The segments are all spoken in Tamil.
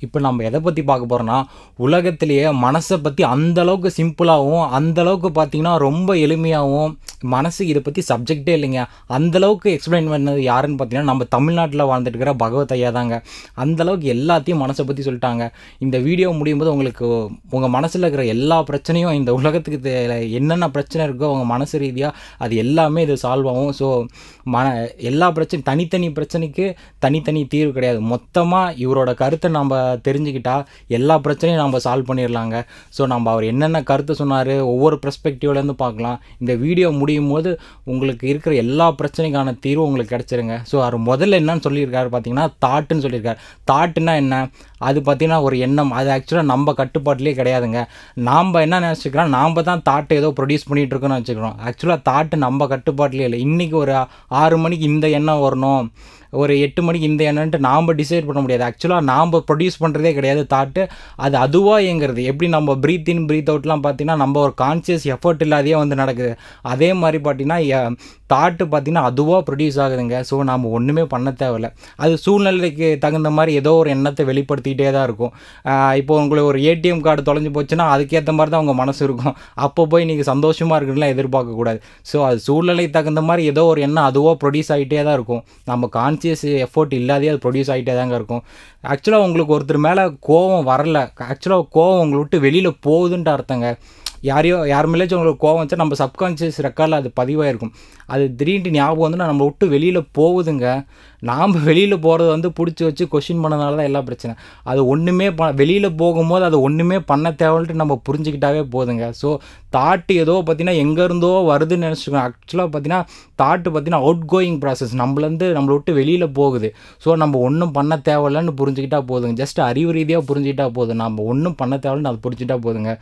இப்போ நம்ம எதை பற்றி பார்க்க போகிறோன்னா உலகத்திலேயே மனசை பற்றி அந்த அளவுக்கு சிம்பிளாகவும் அந்த அளவுக்கு பார்த்தீங்கன்னா ரொம்ப எளிமையாகவும் மனசு இதை பற்றி சப்ஜெக்டே இல்லைங்க அந்த அளவுக்கு எக்ஸ்பிளைன் பண்ணது யாருன்னு பார்த்தீங்கன்னா நம்ம தமிழ்நாட்டில் வாழ்ந்துட்டு இருக்கிற பகவத் ஐயா தாங்க அந்த அளவுக்கு எல்லாத்தையும் மனசை பற்றி சொல்லிட்டாங்க இந்த வீடியோ முடியும் போது உங்களுக்கு உங்கள் மனசில் இருக்கிற எல்லா பிரச்சனையும் இந்த உலகத்துக்கு தே- என்னென்ன பிரச்சனை இருக்கோ உங்கள் மனசு ரீதியாக அது எல்லாமே இது சால்வ் ஆகும் ஸோ மன எல்லா பிரச்சனை தனித்தனி பிரச்சனைக்கு தனித்தனி தீர்வு கிடையாது மொத்தமாக இவரோட கருத்தை நம்ம தெரிஞ்சுக்கிட்டா எல்லா பிரச்சனையும் நம்ம சால்வ் பண்ணிடலாங்க ஸோ நம்ம அவர் என்னென்ன கருத்து சொன்னார் ஒவ்வொரு பெர்ஸ்பெக்டிவ்லேருந்து பார்க்கலாம் இந்த வீடியோ முடியும் போது உங்களுக்கு இருக்கிற எல்லா பிரச்சனைக்கான தீர்வு உங்களுக்கு கிடச்சிருங்க ஸோ அவர் முதல்ல என்னன்னு சொல்லியிருக்காரு பார்த்தீங்கன்னா தாட்டுன்னு சொல்லியிருக்காரு தாட்டுன்னா என்ன அது பார்த்தீங்கன்னா ஒரு எண்ணம் அது ஆக்சுவலாக நம்ம கட்டுப்பாட்டிலே கிடையாதுங்க நாம் என்ன நினச்சிக்கிறோம் நாம் தான் தாட்டை ஏதோ ப்ரொடியூஸ் பண்ணிகிட்டு இருக்கோம்னு வச்சுக்கிறோம் ஆக்சுவலாக தாட்டு நம்ம கட்டுப்பாட்டிலே இல்லை இன்றைக்கி ஒரு ஆறு மணிக்கு இந்த எண்ணம் வரணும் ஒரு எட்டு மணிக்கு இந்த எண்ணன்ட்டு நாம் டிசைட் பண்ண முடியாது ஆக்சுவலாக நாம் ப்ரொடியூஸ் பண்ணுறதே கிடையாது தாட்டு அது அதுவாக இயங்குறது எப்படி நம்ம ப்ரீத் இன் ப்ரீத் அவுட்லாம் பார்த்தீங்கன்னா நம்ம ஒரு கான்சியஸ் எஃபர்ட் இல்லாதையே வந்து நடக்குது அதே மாதிரி பார்த்தீங்கன்னா தாட்டு பார்த்தீங்கன்னா அதுவாக ப்ரொடியூஸ் ஆகுதுங்க ஸோ நாம் ஒன்றுமே பண்ண தேவையில்ல அது சூழ்நிலைக்கு தகுந்த மாதிரி ஏதோ ஒரு எண்ணத்தை வெளிப்படுத்திக்கிட்டே தான் இருக்கும் ஆஹ் இப்போ உங்களுக்கு ஒரு ஏடிஎம் கார்டு தொலைஞ்சு போச்சுன்னா அதுக்கேற்ற மாதிரி தான் உங்கள் மனசு இருக்கும் அப்போ போய் நீங்கள் சந்தோஷமாக இருக்குன்னு எதிர்பார்க்கக்கூடாது ஸோ அது சூழ்நிலை தகுந்த மாதிரி ஏதோ ஒரு எண்ணம் அதுவாக ப்ரொடியூஸ் ஆகிட்டே தான் இருக்கும் நம்ம கான்சியஸ் எஃபோர்ட் இல்லாதே அது ப்ரொடியூஸ் ஆகிட்டே தாங்க இருக்கும் ஆக்சுவலாக உங்களுக்கு ஒருத்தர் மேலே கோவம் வரல ஆக்சுவலாக கோவம் உங்களை விட்டு வெளியில் போகுதுன்ட்டு அர்த்தங்க யாரையோ யார் மேலேச்சும் உங்களுக்கு கோவம் வச்சா நம்ம சப்கான்ஷியஸ் ரெக்கார்டில் அது பதிவாயிருக்கும் அது திடீர்னு ஞாபகம் வந்து நம்ம விட்டு வெளியில் போகுதுங்க நாம் வெளியில் போகிறத வந்து பிடிச்சி வச்சு கொஷின் பண்ணனால தான் எல்லா பிரச்சனை அது ஒன்றுமே ப வெளியில் போகும்போது அது ஒன்றுமே பண்ண தேவைன்ட்டு நம்ம புரிஞ்சுக்கிட்டாவே போதுங்க ஸோ தாட்டு ஏதோ பார்த்தீங்கன்னா எங்கேருந்தோ வருதுன்னு நினச்சிக்கோங்க ஆக்சுவலாக பார்த்தீங்கன்னா தாட்டு பார்த்தீங்கன்னா அவுட் கோயிங் ப்ராசஸ் நம்மளேருந்து நம்மளை விட்டு வெளியில் போகுது ஸோ நம்ம ஒன்றும் பண்ண தேவையில்லன்னு புரிஞ்சுக்கிட்டா போதுங்க ஜஸ்ட் அறிவு ரீதியாக புரிஞ்சுக்கிட்டா போதும் நம்ம ஒன்றும் பண்ண தேவையில்லன்னு அது புரிஞ்சுக்கிட்டா போதுங்க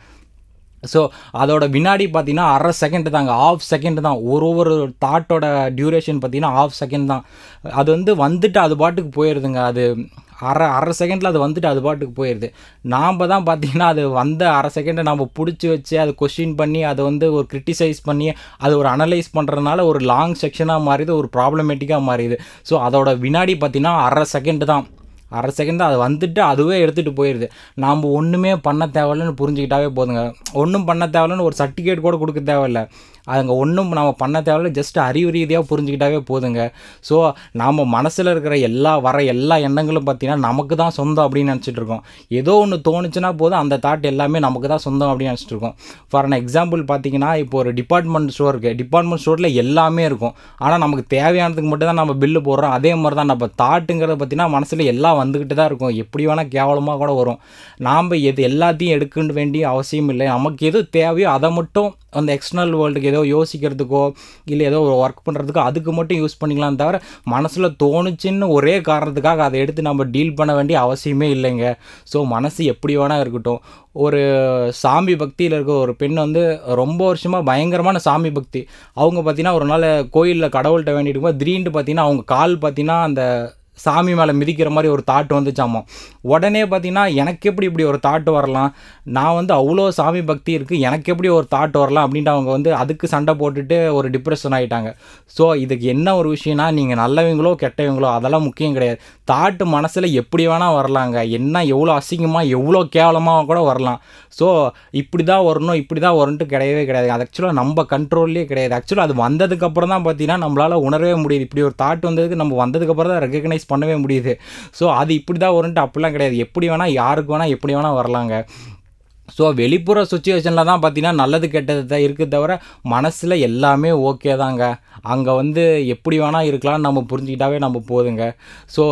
ஸோ அதோட வினாடி பார்த்தீங்கன்னா அரை செகண்ட் தாங்க ஆஃப் செகண்ட் தான் ஒரு ஒரு தாட்டோட டியூரேஷன் பார்த்தீங்கன்னா ஆஃப் செகண்ட் தான் அது வந்து வந்துட்டு அது பாட்டுக்கு போயிடுதுங்க அது அரை அரை செகண்டில் அது வந்துட்டு அது பாட்டுக்கு போயிடுது நாம் தான் பார்த்தீங்கன்னா அது வந்த அரை செகண்டை நம்ம பிடிச்சி வச்சு அதை கொஷின் பண்ணி அதை வந்து ஒரு கிரிட்டிசைஸ் பண்ணி அது ஒரு அனலைஸ் பண்ணுறதுனால ஒரு லாங் செக்ஷனாக மாறிது ஒரு ப்ராப்ளமேட்டிக்காக மாறிது ஸோ அதோட வினாடி பார்த்தீங்கன்னா அரை செகண்ட் தான் அரை செகண்ட் அது வந்துட்டு அதுவே எடுத்துகிட்டு போயிடுது நாம் ஒன்றுமே பண்ண தேவையில்லன்னு புரிஞ்சுக்கிட்டாவே போதுங்க ஒன்றும் பண்ண தேவையில்லன்னு ஒரு சர்டிஃபிகேட் கூட கொடுக்க தேவையில்ல அதுங்க ஒன்றும் நம்ம பண்ண தேவையில்ல ஜஸ்ட் அறிவு ரீதியாக புரிஞ்சுக்கிட்டாவே போதுங்க ஸோ நாம் மனசில் இருக்கிற எல்லா வர எல்லா எண்ணங்களும் பார்த்தீங்கன்னா நமக்கு தான் சொந்தம் அப்படின்னு நினச்சிட்டு இருக்கோம் ஏதோ ஒன்று தோணுச்சுன்னா போதும் அந்த தாட் எல்லாமே நமக்கு தான் சொந்தம் அப்படின்னு நினச்சிட்டு இருக்கோம் ஃபார் அன் எக்ஸாம்பிள் பார்த்தீங்கன்னா இப்போ ஒரு டிபார்ட்மெண்ட் ஸ்டோர் இருக்குது டிபார்ட்மெண்ட் ஸ்டோரில் எல்லாமே இருக்கும் ஆனால் நமக்கு தேவையானதுக்கு மட்டும் தான் நம்ம பில்லு போடுறோம் அதே மாதிரி தான் நம்ம தாட்டுங்கிறத பார்த்தீங்கன்னா மனசில் எல்லாம் வந்துக்கிட்டு தான் இருக்கும் எப்படி வேணால் கேவலமாக கூட வரும் நாம் எது எல்லாத்தையும் எடுக்க வேண்டிய அவசியம் இல்லை நமக்கு எது தேவையோ அதை மட்டும் அந்த எக்ஸ்டர்னல் வேர்ல்டுக்கு ஏதோ யோசிக்கிறதுக்கோ இல்லை ஏதோ ஒரு ஒர்க் பண்ணுறதுக்கோ அதுக்கு மட்டும் யூஸ் பண்ணிக்கலாம் தவிர மனசில் தோணுச்சுன்னு ஒரே காரணத்துக்காக அதை எடுத்து நம்ம டீல் பண்ண வேண்டிய அவசியமே இல்லைங்க ஸோ மனசு எப்படி வேணால் இருக்கட்டும் ஒரு சாமி பக்தியில் இருக்க ஒரு பெண் வந்து ரொம்ப வருஷமாக பயங்கரமான சாமி பக்தி அவங்க பார்த்தீங்கன்னா ஒரு நாள் கோயிலில் கடவுள்கிட்ட வேண்டிட்டு இருக்கும்போது திடீர்னு பார்த்தீங்கன்னா அவங்க கால் பார்த்தீங்கன்னா அந்த சாமி மேலே மிதிக்கிற மாதிரி ஒரு தாட் வந்துச்சாமா உடனே பார்த்தீங்கன்னா எனக்கு எப்படி இப்படி ஒரு தாட் வரலாம் நான் வந்து அவ்வளோ சாமி பக்தி இருக்குது எனக்கு எப்படி ஒரு தாட் வரலாம் அப்படின்ட்டு அவங்க வந்து அதுக்கு சண்டை போட்டுட்டு ஒரு டிப்ரெஷன் ஆகிட்டாங்க ஸோ இதுக்கு என்ன ஒரு விஷயம்னா நீங்கள் நல்லவங்களோ கெட்டவங்களோ அதெல்லாம் முக்கியம் கிடையாது தாட்டு மனசில் எப்படி வேணால் வரலாங்க என்ன எவ்வளோ அசிங்கமாக எவ்வளோ கேவலமாக கூட வரலாம் ஸோ இப்படி தான் வரணும் இப்படி தான் வரும்ன்ட்டு கிடையவே கிடையாது அது ஆக்சுவலாக நம்ம கண்ட்ரோல்லே கிடையாது ஆக்சுவலாக அது வந்ததுக்கப்புறம் தான் பார்த்தீங்கன்னா நம்மளால் உணரவே முடியுது இப்படி ஒரு தாட் வந்ததுக்கு நம்ம வந்ததுக்கப்புறம் தான் ரெக்கக்னைஸ் பண்ணவே முடியுது ஸோ அது இப்படி தான் வரும்ன்ட்டு அப்படிலாம் கிடையாது எப்படி வேணால் யாருக்கு வேணால் எப்படி வேணால் வரலாங்க ஸோ வெளிப்புற சுச்சுவேஷனில் தான் பார்த்தீங்கன்னா நல்லது கெட்டது தான் இருக்குது தவிர மனசில் எல்லாமே ஓகே தாங்க அங்கே வந்து எப்படி வேணால் இருக்கலாம்னு நம்ம புரிஞ்சுக்கிட்டாவே நம்ம போதுங்க ஸோ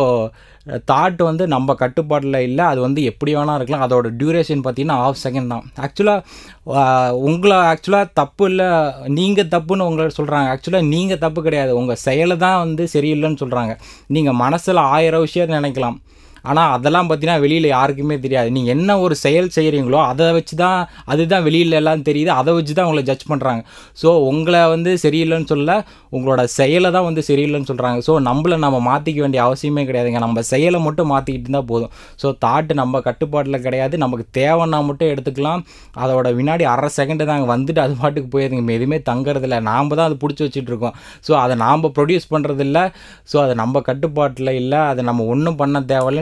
தாட் வந்து நம்ம கட்டுப்பாட்டில் இல்லை அது வந்து எப்படி வேணால் இருக்கலாம் அதோட டியூரேஷன் பார்த்தீங்கன்னா ஆஃப் செகண்ட் தான் ஆக்சுவலாக உங்களை ஆக்சுவலாக தப்பு இல்லை நீங்கள் தப்புன்னு உங்களை சொல்கிறாங்க ஆக்சுவலாக நீங்கள் தப்பு கிடையாது உங்கள் செயலை தான் வந்து சரியில்லைன்னு சொல்கிறாங்க நீங்கள் மனசில் ஆயிரம் விஷயம் நினைக்கலாம் ஆனால் அதெல்லாம் பார்த்தீங்கன்னா வெளியில் யாருக்குமே தெரியாது நீங்கள் என்ன ஒரு செயல் செய்கிறீங்களோ அதை வச்சு தான் அதுதான் வெளியில் எல்லாம் தெரியுது அதை வச்சு தான் உங்களை ஜட்ஜ் பண்ணுறாங்க ஸோ உங்களை வந்து சரியில்லைன்னு சொல்ல உங்களோட செயலை தான் வந்து சரியில்லைன்னு சொல்கிறாங்க ஸோ நம்மளை நம்ம மாற்றிக்க வேண்டிய அவசியமே கிடையாதுங்க நம்ம செயலை மட்டும் மாற்றிக்கிட்டு இருந்தால் போதும் ஸோ தாட்டு நம்ம கட்டுப்பாட்டில் கிடையாது நமக்கு தேவைன்னா மட்டும் எடுத்துக்கலாம் அதோட வினாடி அரை செகண்டு தாங்க வந்துட்டு அது பாட்டுக்கு போயிருங்க எதுவுமே தங்குறதில்ல நாம் தான் அது பிடிச்சி வச்சுட்டு இருக்கோம் ஸோ அதை நாம் ப்ரொடியூஸ் பண்ணுறதில்ல ஸோ அது நம்ம கட்டுப்பாட்டில் இல்லை அதை நம்ம ஒன்றும் பண்ண தேவையில்லைன்ட்டு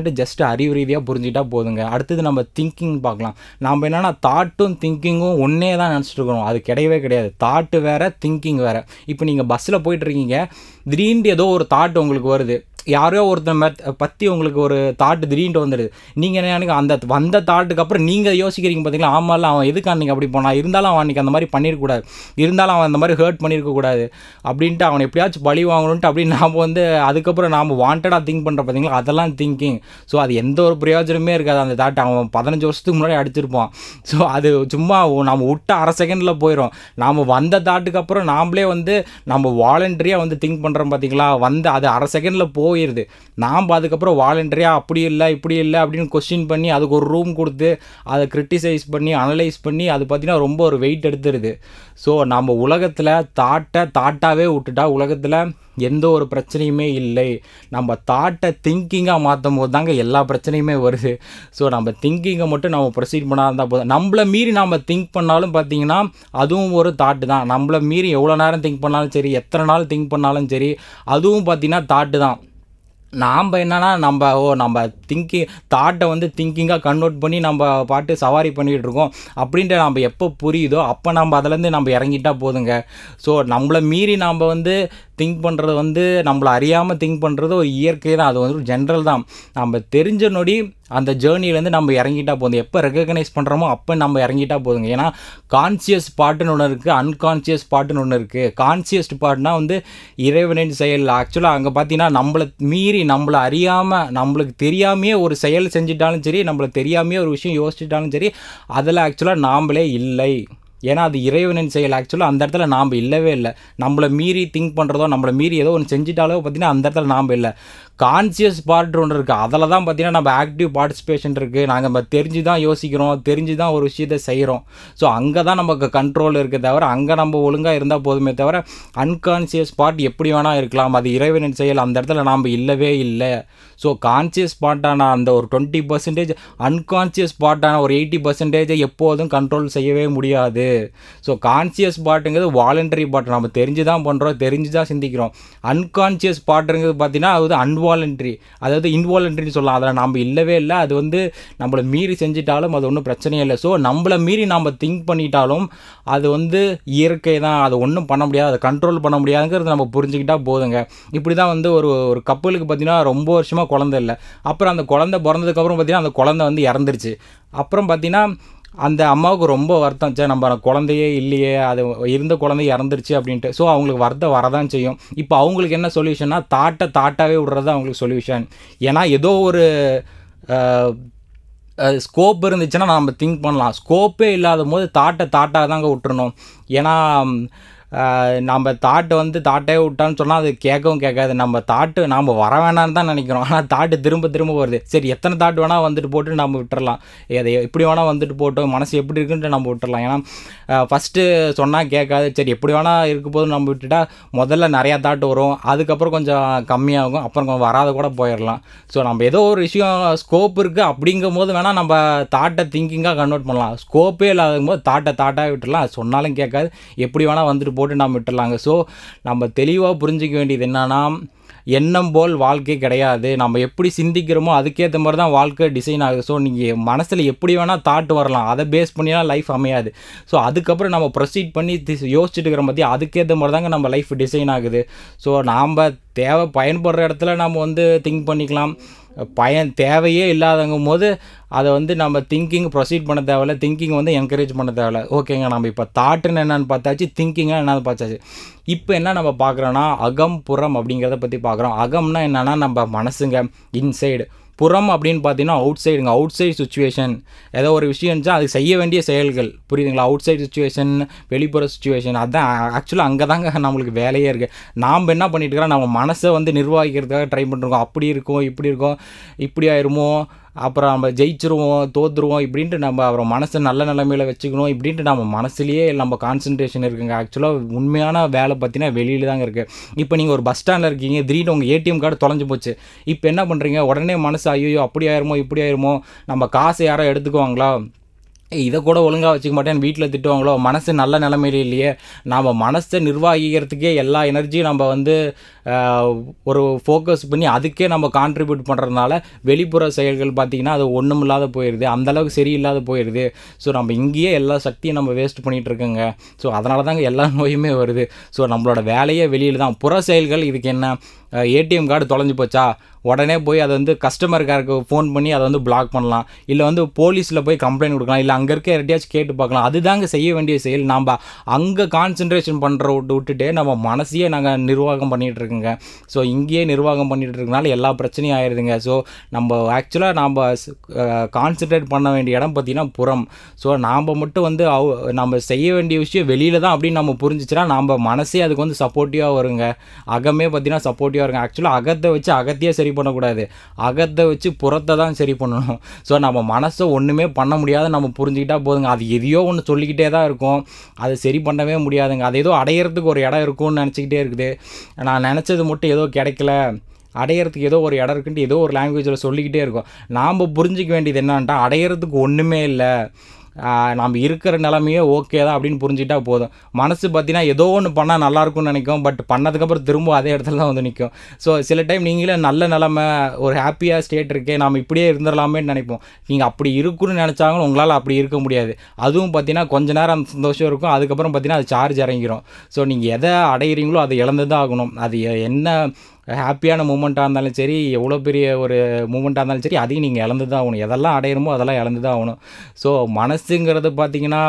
மட்டும் ஜஸ்ட் அறிவு ரீதியாக புரிஞ்சுக்கிட்டா போதுங்க அடுத்தது நம்ம திங்கிங் பார்க்கலாம் நம்ம என்னென்னா தாட்டும் திங்கிங்கும் ஒன்றே தான் நினச்சிட்டு இருக்கிறோம் அது கிடையவே கிடையாது தாட்டு வேறு திங்கிங் வேறு இப்போ நீங்கள் பஸ்ஸில் போயிட்டு இருக்கீங்க திடீர்னு ஏதோ ஒரு தாட் உங்களுக்கு வருது யாரோ ஒருத்தன் மெத் பற்றி உங்களுக்கு ஒரு தாட்டு திடீர்னு வந்துடுது நீங்கள் என்ன நினைக்க அந்த வந்த தாட்டுக்கு அப்புறம் நீங்கள் யோசிக்கிறீங்க பார்த்தீங்களா ஆமாம்ல அவன் எதுக்கு அன்றைக்கி அப்படி போனான் இருந்தாலும் அவன் அன்றைக்கி அந்த மாதிரி பண்ணியிருக்கக்கூடாது இருந்தாலும் அவன் அந்த மாதிரி ஹர்ட் பண்ணியிருக்கக்கூடாது அப்படின்ட்டு அவன் எப்படியாச்சும் பழி வாங்கணுன்ட்டு அப்படின்னு நாம் வந்து அதுக்கப்புறம் நாம் வாண்டடாக திங்க் பண்ணுற பார்த்தீங்களா அதெல்லாம் திங்கிங் ஸோ அது எந்த ஒரு பிரயோஜனமே இருக்காது அந்த தாட் அவன் பதினஞ்சு வருஷத்துக்கு முன்னாடி அடிச்சிருப்பான் ஸோ அது சும்மா நம்ம விட்ட அரை செகண்டில் போயிடும் நாம் வந்த தாட்டுக்கு அப்புறம் நாமளே வந்து நம்ம வாலண்டரியாக வந்து திங்க் பண்ணுறோம் பார்த்தீங்களா வந்து அது அரை செகண்டில் போயிடுது நாம் அதுக்கப்புறம் வாலண்டரியாக அப்படி இல்லை இப்படி இல்லை அப்படின்னு கொஸ்டின் பண்ணி அதுக்கு ஒரு ரூம் கொடுத்து அதை கிரிட்டிசைஸ் பண்ணி அனலைஸ் பண்ணி அது பார்த்திங்கன்னா ரொம்ப ஒரு வெயிட் எடுத்துருது ஸோ நம்ம உலகத்தில் தாட்டை தாட்டாகவே விட்டுட்டா உலகத்தில் எந்த ஒரு பிரச்சனையுமே இல்லை நம்ம தாட்டை திங்கிங்காக மாற்றும் போது தாங்க எல்லா பிரச்சனையுமே வருது ஸோ நம்ம திங்கிங்கை மட்டும் நம்ம ப்ரொசீட் பண்ணால் இருந்தால் போதும் நம்மளை மீறி நம்ம திங்க் பண்ணாலும் பார்த்தீங்கன்னா அதுவும் ஒரு தாட்டு தான் நம்மளை மீறி எவ்வளோ நேரம் திங்க் பண்ணாலும் சரி எத்தனை நாள் திங்க் பண்ணாலும் சரி அதுவும் பார்த்தீங்கன்னா தாட்டு தான் நாம் என்னென்னா நம்ம ஓ நம்ம திங்கிங் தாட்டை வந்து திங்கிங்காக கன்வெர்ட் பண்ணி நம்ம பாட்டு சவாரி பண்ணிகிட்டு இருக்கோம் அப்படின்ட்டு நம்ம எப்போ புரியுதோ அப்போ நம்ம அதிலேருந்து நம்ம இறங்கிட்டா போதுங்க ஸோ நம்மளை மீறி நாம் வந்து திங்க் பண்ணுறது வந்து நம்மளை அறியாமல் திங்க் பண்ணுறது ஒரு இயற்கை தான் அது வந்து ஜென்ரல் தான் நம்ம தெரிஞ்ச நொடி அந்த ஜேர்னிலேருந்து நம்ம இறங்கிட்டா போதும் எப்போ ரெக்கக்னைஸ் பண்ணுறோமோ அப்போ நம்ம இறங்கிட்டா போதுங்க ஏன்னா கான்சியஸ் பாட்டுன்னு ஒன்று இருக்குது அன்கான்சியஸ் பாட்டுன்னு ஒன்று இருக்குது கான்சியஸ் பாட்டுனா வந்து இறைவனின் செயல் ஆக்சுவலாக அங்கே பார்த்தீங்கன்னா நம்மளை மீறி நம்மளை அறியாமல் நம்மளுக்கு தெரியாமையே ஒரு செயல் செஞ்சிட்டாலும் சரி நம்மளை தெரியாமையே ஒரு விஷயம் யோசிச்சிட்டாலும் சரி அதில் ஆக்சுவலாக நாம்ளே இல்லை ஏன்னா அது இறைவனின் செயல் ஆக்சுவலாக அந்த இடத்துல நாம் இல்லவே இல்லை நம்மளை மீறி திங்க் பண்ணுறதோ நம்மளை மீறி ஏதோ ஒன்று செஞ்சிட்டாலோ பார்த்தீங்கன்னா அந்த இடத்துல நாம் இல்லை கான்சியஸ் பார்ட் ஒன்று இருக்குது அதில் தான் பார்த்தீங்கன்னா நம்ம ஆக்டிவ் பார்ட்டிசிபேஷன் இருக்குது நாங்கள் நம்ம தெரிஞ்சு தான் யோசிக்கிறோம் தெரிஞ்சு தான் ஒரு விஷயத்தை செய்கிறோம் ஸோ அங்கே தான் நமக்கு கண்ட்ரோல் இருக்குது தவிர அங்கே நம்ம ஒழுங்காக இருந்தால் போதுமே தவிர அன்கான்சியஸ் பார்ட் எப்படி வேணால் இருக்கலாம் அது இறைவனின் செயல் அந்த இடத்துல நாம் இல்லவே இல்லை ஸோ கான்சியஸ் பார்ட்டான அந்த ஒரு டுவெண்ட்டி பர்சன்டேஜ் அன்கான்சியஸ் பார்ட்டான ஒரு எயிட்டி பர்சன்டேஜை எப்போதும் கண்ட்ரோல் செய்யவே முடியாது ஸோ கான்சியஸ் பார்ட்டுங்கிறது வாலண்டரி பார்ட் நம்ம தெரிஞ்சு தான் பண்ணுறோம் தெரிஞ்சு தான் சிந்திக்கிறோம் அன்கான்சியஸ் பார்ட்டுங்கிறது பார்த்தீங்கன்னா அது அன்வாலண்ட்ரி அதாவது இன்வாலண்ட்ரின்னு சொல்லலாம் அதில் நம்ம இல்லவே இல்லை அது வந்து நம்மளை மீறி செஞ்சிட்டாலும் அது ஒன்றும் பிரச்சனையே இல்லை ஸோ நம்மளை மீறி நம்ம திங்க் பண்ணிட்டாலும் அது வந்து இயற்கை தான் அதை ஒன்றும் பண்ண முடியாது அதை கண்ட்ரோல் பண்ண முடியாதுங்கிறது நம்ம புரிஞ்சுக்கிட்டா போதுங்க இப்படி தான் வந்து ஒரு ஒரு கப்பலுக்கு பார்த்தீங்கன்னா ரொம்ப வருஷமாக குழந்தை இல்லை அப்புறம் அந்த குழந்தை பிறந்ததுக்கப்புறம் பார்த்தீங்கன்னா அந்த குழந்தை வந்து இறந்துருச்சு அப்புறம் பார்த்தீங்கன்னா அந்த அம்மாவுக்கு ரொம்ப வருத்தம் சே நம்ம குழந்தையே இல்லையே அது இருந்த குழந்தை இறந்துருச்சு அப்படின்ட்டு ஸோ அவங்களுக்கு வருத்தம் வரதான் செய்யும் இப்போ அவங்களுக்கு என்ன சொல்யூஷன்னா தாட்டை தாட்டாகவே விடுறது அவங்களுக்கு சொல்யூஷன் ஏன்னா ஏதோ ஒரு ஸ்கோப் இருந்துச்சுன்னா நம்ம திங்க் பண்ணலாம் ஸ்கோப்பே இல்லாத போது தாட்டை தாட்டாக தாங்க விட்டுறணும் ஏன்னா நம்ம தாட்டை வந்து தாட்டே விட்டான்னு சொன்னால் அது கேட்கவும் கேட்காது நம்ம தாட்டு நாம் வர வேணான்னு தான் நினைக்கிறோம் ஆனால் தாட்டு திரும்ப திரும்ப வருது சரி எத்தனை தாட்டு வேணால் வந்துட்டு போட்டு நம்ம விட்டுறலாம் எதை எப்படி வேணால் வந்துட்டு போட்டோம் மனசு எப்படி இருக்குன்ட்டு நம்ம விட்டுறலாம் ஏன்னா ஃபஸ்ட்டு சொன்னால் கேட்காது சரி எப்படி வேணால் இருக்க போது நம்ம விட்டுட்டா முதல்ல நிறையா தாட்டு வரும் அதுக்கப்புறம் கொஞ்சம் கம்மியாகும் அப்புறம் கொஞ்சம் வராத கூட போயிடலாம் ஸோ நம்ம ஏதோ ஒரு விஷயம் ஸ்கோப் இருக்குது அப்படிங்கும் போது வேணால் நம்ம தாட்டை திங்கிங்காக கன்வெர்ட் பண்ணலாம் ஸ்கோப்பே இல்லாத போது தாட்டை தாட்டாக விட்டுடலாம் அது சொன்னாலும் கேட்காது எப்படி வேணால் வந்துட்டு போட்டு நம்ம விட்டுடலாங்க ஸோ நம்ம தெளிவாக புரிஞ்சிக்க வேண்டியது என்னன்னா எண்ணம் போல் வாழ்க்கை கிடையாது நம்ம எப்படி சிந்திக்கிறோமோ அதுக்கேற்ற மாதிரி தான் வாழ்க்கை டிசைன் ஆகுது ஸோ நீங்கள் மனசில் எப்படி வேணால் தாட் வரலாம் அதை பேஸ் பண்ணிலாம் லைஃப் அமையாது ஸோ அதுக்கப்புறம் நம்ம ப்ரொசீட் பண்ணி யோசிச்சுட்டு இருக்கிற பற்றி அதுக்கேற்ற மாதிரி தாங்க நம்ம லைஃப் டிசைன் ஆகுது ஸோ நாம் தேவை பயன்படுற இடத்துல நம்ம வந்து திங்க் பண்ணிக்கலாம் பயன் தேவையே இல்லாதங்கும் போது அதை வந்து நம்ம திங்கிங் ப்ரொசீட் பண்ண தேவையில்ல திங்கிங் வந்து என்கரேஜ் பண்ண தேவையில்ல ஓகேங்க நம்ம இப்போ தாட்டுன்னு என்னென்னு பார்த்தாச்சு திங்கிங்காக என்னென்னு பார்த்தாச்சு இப்போ என்ன நம்ம பார்க்குறோன்னா அகம் புறம் அப்படிங்கிறத பற்றி பார்க்குறோம் அகம்னா என்னென்னா நம்ம மனசுங்க இன்சைடு புறம் அப்படின்னு பார்த்தீங்கன்னா அவுட் சைடுங்க அவுட் சைடு சுச்சுவேஷன் ஏதோ ஒரு விஷயம் இருந்துச்சா அது செய்ய வேண்டிய செயல்கள் புரியுதுங்களா அவுட் சைடு சுச்சுவேஷன் வெளிப்புற சுச்சுவேஷன் அதுதான் ஆக்சுவலாக அங்கே தாங்க நம்மளுக்கு வேலையே இருக்குது நாம் என்ன பண்ணிட்டு இருக்கிறோம் நம்ம மனசை வந்து நிர்வகிக்கிறதுக்காக ட்ரை பண்ணிருக்கோம் அப்படி இருக்கும் இப்படி இருக்கும் இப்படி ஆயிருமோ அப்புறம் நம்ம ஜெயிச்சிருவோம் தோத்துருவோம் இப்படின்ட்டு நம்ம அப்புறம் மனசை நல்ல நிலைமையில் வச்சுக்கணும் இப்படின்ட்டு நம்ம மனசுலேயே நம்ம கான்சன்ட்ரேஷன் இருக்குங்க ஆக்சுவலாக உண்மையான வேலை பார்த்தீங்கன்னா வெளியில் தாங்க இருக்குது இப்போ நீங்கள் ஒரு பஸ் ஸ்டாண்டில் இருக்கீங்க திடீர்னு உங்கள் ஏடிஎம் கார்டு தொலைஞ்சு போச்சு இப்போ என்ன பண்ணுறீங்க உடனே மனசு ஐயோ அப்படி ஆயிருமோ இப்படி ஆயிருமோ நம்ம காசு யாரோ எடுத்துக்குவாங்களா ஏய் இதை கூட ஒழுங்காக வச்சுக்க மாட்டேன் வீட்டில் திட்டுவாங்களோ மனசு நல்ல நிலைமையில இல்லையே நாம் மனசை நிர்வகிக்கிறதுக்கே எல்லா எனர்ஜியும் நம்ம வந்து ஆஹ், ஒரு ஃபோக்கஸ் பண்ணி அதுக்கே நம்ம கான்ட்ரிபியூட் பண்ணுறதுனால வெளிப்புற செயல்கள் பார்த்திங்கன்னா அது ஒன்றும் இல்லாத போயிடுது அந்தளவுக்கு சரியில்லாத போயிடுது ஸோ நம்ம இங்கேயே எல்லா சக்தியும் நம்ம வேஸ்ட் பண்ணிகிட்டு இருக்கோங்க ஸோ அதனால தாங்க எல்லா நோயுமே வருது ஸோ நம்மளோட வேலையே வெளியில் தான் புற செயல்கள் இதுக்கு என்ன ஏடிஎம் கார்டு தொலைஞ்சு போச்சா உடனே போய் அதை வந்து கஸ்டமர் கேருக்கு ஃபோன் பண்ணி அதை வந்து பிளாக் பண்ணலாம் இல்லை வந்து போலீஸில் போய் கம்ப்ளைண்ட் கொடுக்கலாம் இல்லை அங்கே இருக்க யார்ட்டையாச்சும் கேட்டு பார்க்கலாம் அதுதாங்க செய்ய வேண்டிய செயல் நாம் அங்கே கான்சென்ட்ரேஷன் பண்ணுற விட்டு விட்டுட்டு நம்ம மனசையே நாங்கள் நிர்வாகம் பண்ணிகிட்டு இருக்கோங்க ஸோ இங்கேயே நிர்வாகம் பண்ணிகிட்டு இருக்கனால எல்லா பிரச்சனையும் ஆயிடுதுங்க ஸோ நம்ம ஆக்சுவலாக நாம் கான்சென்ட்ரேட் பண்ண வேண்டிய இடம் பார்த்திங்கன்னா புறம் ஸோ நாம் மட்டும் வந்து அவ் நம்ம செய்ய வேண்டிய விஷயம் வெளியில் தான் அப்படின்னு நம்ம புரிஞ்சிச்சுன்னா நம்ம மனசே அதுக்கு வந்து சப்போர்ட்டிவாக வருங்க அகமே பார்த்திங்கன்னா சப்போர்ட்டிவாக இருக்கும் ஆக்சுவலாக அகத்தை வச்சு அகத்தையே சரி பண்ணக்கூடாது அகத்தை வச்சு புறத்தை தான் சரி பண்ணணும் ஸோ நம்ம மனசை ஒன்றுமே பண்ண முடியாது நம்ம புரிஞ்சுக்கிட்டா போதுங்க அது எதையோ ஒன்று சொல்லிக்கிட்டே தான் இருக்கும் அது சரி பண்ணவே முடியாதுங்க அது ஏதோ அடையிறதுக்கு ஒரு இடம் இருக்கும்னு நினச்சிக்கிட்டே இருக்குது நான் நினச்சது மட்டும் ஏதோ கிடைக்கல அடையிறதுக்கு ஏதோ ஒரு இடம் இருக்குன்ட்டு ஏதோ ஒரு லாங்குவேஜில் சொல்லிக்கிட்டே இருக்கோம் நாம் புரிஞ்சிக்க வேண்டியது என்னன்ட்டா அடையிறதுக்கு ஒன்றுமே இல்லை நம்ம இருக்கிற நிலமையே ஓகே தான் அப்படின்னு புரிஞ்சுக்கிட்டா போதும் மனசு பார்த்தீங்கன்னா ஏதோ ஒன்று பண்ணால் நல்லாயிருக்கும்னு நினைக்கும் பட் பண்ணதுக்கப்புறம் திரும்ப அதே இடத்துல தான் வந்து நிற்கும் ஸோ சில டைம் நீங்களே நல்ல நிலமை ஒரு ஹாப்பியாக ஸ்டேட் இருக்கே நாம் இப்படியே இருந்துடலாமேன்னு நினைப்போம் நீங்கள் அப்படி இருக்குன்னு நினச்சாங்களும் உங்களால் அப்படி இருக்க முடியாது அதுவும் பார்த்தீங்கன்னா கொஞ்ச நேரம் அந்த சந்தோஷம் இருக்கும் அதுக்கப்புறம் பார்த்தீங்கன்னா அது சார்ஜ் இறங்கிரும் ஸோ நீங்கள் எதை அடையிறீங்களோ அதை இழந்து தான் ஆகணும் அது என்ன ஹாப்பியான மூமெண்ட்டாக இருந்தாலும் சரி எவ்வளோ பெரிய ஒரு மூமெண்ட்டாக இருந்தாலும் சரி அதையும் நீங்கள் இழந்து தான் ஆகணும் எதெல்லாம் அடையணுமோ அதெல்லாம் இழந்து தான் ஆகணும் ஸோ மனசுங்கிறது பார்த்தீங்கன்னா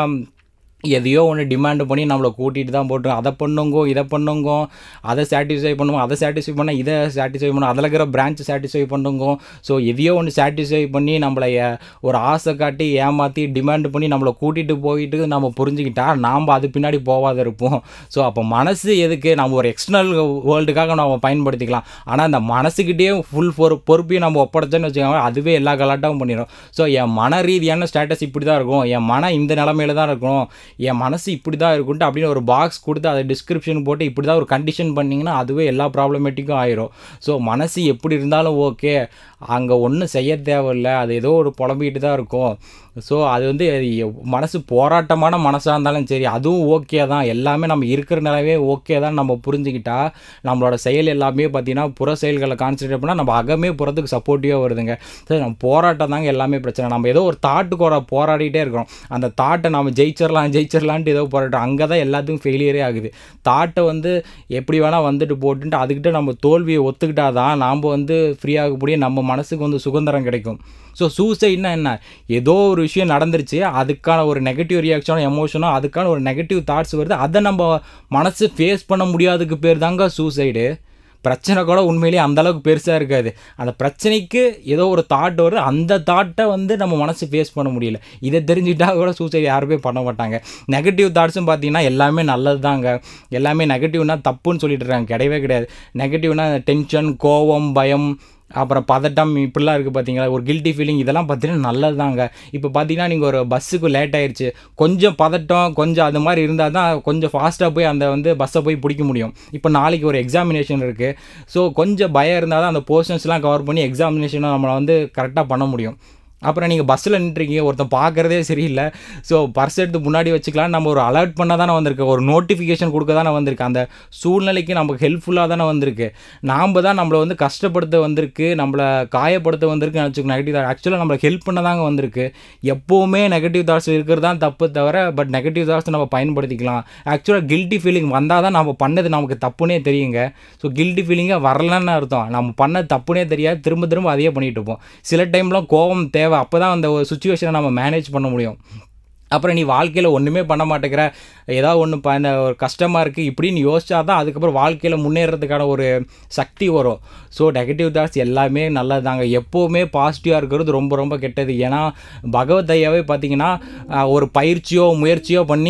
எதையோ ஒன்று டிமாண்ட் பண்ணி நம்மளை கூட்டிகிட்டு தான் போட்டு அதை பண்ணுங்கோ இதை பண்ணுங்கோ அதை சாட்டிஸ்ஃபை பண்ணுவோம் அதை சாட்டிஸ்ஃபை பண்ண இதை சாட்டிஸ்ஃபை பண்ணும் அதில் இருக்கிற பிரான்ச் சாட்டிஸ்ஃபை பண்ணுங்கோ ஸோ எதையோ ஒன்று சாட்டிஸ்ஃபை பண்ணி நம்மளை அஹ், ஒரு ஆசை காட்டி ஏமாற்றி டிமாண்ட் பண்ணி நம்மளை கூட்டிகிட்டு போயிட்டு நம்ம புரிஞ்சுக்கிட்டா நாம் அது பின்னாடி போகாத இருப்போம் ஸோ அப்போ மனசு எதுக்கு நம்ம ஒரு எக்ஸ்டர்னல் வேர்ல்டுக்காக நம்ம பயன்படுத்திக்கலாம் ஆனால் அந்த மனசுக்கிட்டேயே ஃபுல் பொறு பொறுப்பையும் நம்ம ஒப்படைச்சோன்னு வச்சுக்கோங்க அதுவே எல்லா கலாட்டாவும் பண்ணிடும் ஸோ என் மன ரீதியான ஸ்டேட்டஸ் இப்படி தான் இருக்கும் என் மன இந்த நிலமையில தான் இருக்கும் என் மனசு இப்படி தான் இருக்குன்ட்டு அப்படின்னு ஒரு பாக்ஸ் கொடுத்து அதை டிஸ்கிரிப்ஷன் போட்டு இப்படி தான் ஒரு கண்டிஷன் பண்ணிங்கன்னா அதுவே எல்லா ப்ராப்ளமேட்டிக்கும் ஆயிரும் ஸோ மனசு எப்படி இருந்தாலும் ஓகே அங்கே ஒன்றும் செய்ய தேவையில்லை அது ஏதோ ஒரு புலம்பிக்கிட்டு தான் இருக்கும் ஸோ அது வந்து அது எவ்- மனசு போராட்டமான மனசாக இருந்தாலும் சரி அதுவும் ஓகே தான் எல்லாமே நம்ம இருக்கிற நிலவே ஓகே தான் நம்ம புரிஞ்சுக்கிட்டா நம்மளோட செயல் எல்லாமே பார்த்தீங்கன்னா புற செயல்களை கான்சன்ட்ரேட் பண்ணால் நம்ம அகமே புறத்துக்கு சப்போர்ட்டிவாக வருதுங்க சரி நம்ம போராட்டம் தாங்க எல்லாமே பிரச்சனை நம்ம ஏதோ ஒரு தாட்டுக்கு ஒரு போராடிட்டே இருக்கிறோம் அந்த தாட்டை நம்ம ஜெயிச்சிடலாம் ஜெயிச்சிடலான்ட்டு ஏதோ போராட்டம் அங்கே தான் எல்லாத்துக்கும் ஃபெயிலியரே ஆகுது தாட்டை வந்து எப்படி வேணால் வந்துட்டு போட்டுன்ட்டு அதுக்கிட்ட நம்ம தோல்வியை ஒத்துக்கிட்டா தான் நாம் வந்து ஃப்ரீயாக முடியும் நம்ம மனசுக்கு வந்து சுதந்திரம் கிடைக்கும் ஸோ சூசைட்னா என்ன ஏதோ ஒரு விஷயம் நடந்துருச்சு அதுக்கான ஒரு நெகட்டிவ் ரியாக்ஷனோ எமோஷனோ அதுக்கான ஒரு நெகட்டிவ் தாட்ஸ் வருது அதை நம்ம மனசு ஃபேஸ் பண்ண முடியாததுக்கு பேர் தாங்க சூசைடு பிரச்சனை கூட உண்மையிலேயே அந்த அளவுக்கு பெருசாக இருக்காது அந்த பிரச்சனைக்கு ஏதோ ஒரு தாட் வருது அந்த தாட்டை வந்து நம்ம மனசு ஃபேஸ் பண்ண முடியல இதை தெரிஞ்சுக்கிட்டா கூட சூசைட் யாருமே பண்ண மாட்டாங்க நெகட்டிவ் தாட்ஸும் பார்த்தீங்கன்னா எல்லாமே நல்லது தாங்க எல்லாமே நெகட்டிவ்னா தப்புன்னு சொல்லிட்டு இருக்காங்க கிடையவே கிடையாது நெகட்டிவ்னா டென்ஷன் கோவம் பயம் அப்புறம் பதட்டம் இப்படிலாம் இருக்குது பார்த்தீங்களா ஒரு கில்ட்டி ஃபீலிங் இதெல்லாம் பார்த்தீங்கன்னா நல்லது தாங்க இப்போ பார்த்தீங்கன்னா நீங்கள் ஒரு பஸ்ஸுக்கு லேட் ஆயிடுச்சு கொஞ்சம் பதட்டம் கொஞ்சம் அது மாதிரி இருந்தால் தான் கொஞ்சம் ஃபாஸ்ட்டாக போய் அந்த வந்து பஸ்ஸை போய் பிடிக்க முடியும் இப்போ நாளைக்கு ஒரு எக்ஸாமினேஷன் இருக்குது ஸோ கொஞ்சம் பயம் இருந்தால் தான் அந்த போர்ஷன்ஸ்லாம் கவர் பண்ணி எக்ஸாமினேஷனை நம்மளை வந்து கரெக்டாக பண்ண முடியும் அப்புறம் நீங்கள் பஸ்ஸில் நின்றுருக்கீங்க ஒருத்தன் பார்க்குறதே சரியில்லை ஸோ பர்ஸ் எடுத்து முன்னாடி வச்சுக்கலாம் நம்ம ஒரு அலர்ட் பண்ண தானே வந்திருக்கு ஒரு நோட்டிஃபிகேஷன் கொடுக்க தானே வந்திருக்கு அந்த சூழ்நிலைக்கு நமக்கு ஹெல்ப்ஃபுல்லாக தானே வந்திருக்கு நாம் தான் நம்மளை வந்து கஷ்டப்படுத்த வந்திருக்கு நம்மளை காயப்படுத்த வந்திருக்கு நினச்சிக்கணும் நெகட்டிவ் தாட் ஆக்சுவலாக நம்மளை ஹெல்ப் பண்ண தாங்க வந்திருக்கு எப்போவுமே நெகட்டிவ் தாட்ஸ் இருக்கிறது தான் தப்பு தவிர பட் நெகட்டிவ் தாட்ஸ் நம்ம பயன்படுத்திக்கலாம் ஆக்சுவலாக கில்ட்டி ஃபீலிங் வந்தால் தான் நம்ம பண்ணது நமக்கு தப்புனே தெரியுங்க ஸோ கில்ட்டி ஃபீலிங்காக வரலன்னு அர்த்தம் நம்ம பண்ண தப்புனே தெரியாது திரும்ப திரும்ப அதையே பண்ணிட்டு இருப்போம் சில டைம்லாம் கோவம் தேவை அப்போ தான் அந்த ஒரு சுச்சுவேஷனை நம்ம மேனேஜ் பண்ண முடியும் அப்புறம் நீ வாழ்க்கையில் ஒன்றுமே பண்ண மாட்டேங்கிற ஏதாவது ஒன்று பண்ண ஒரு கஷ்டமாக இருக்குது இப்படின்னு யோசிச்சா தான் அதுக்கப்புறம் வாழ்க்கையில் முன்னேறதுக்கான ஒரு சக்தி வரும் ஸோ நெகட்டிவ் தாட்ஸ் எல்லாமே நல்லது தாங்க எப்போவுமே பாசிட்டிவாக இருக்கிறது ரொம்ப ரொம்ப கெட்டது ஏன்னா பகவத் ஐயாவே பார்த்தீங்கன்னா ஆஹ், ஒரு பயிற்சியோ முயற்சியோ பண்ணி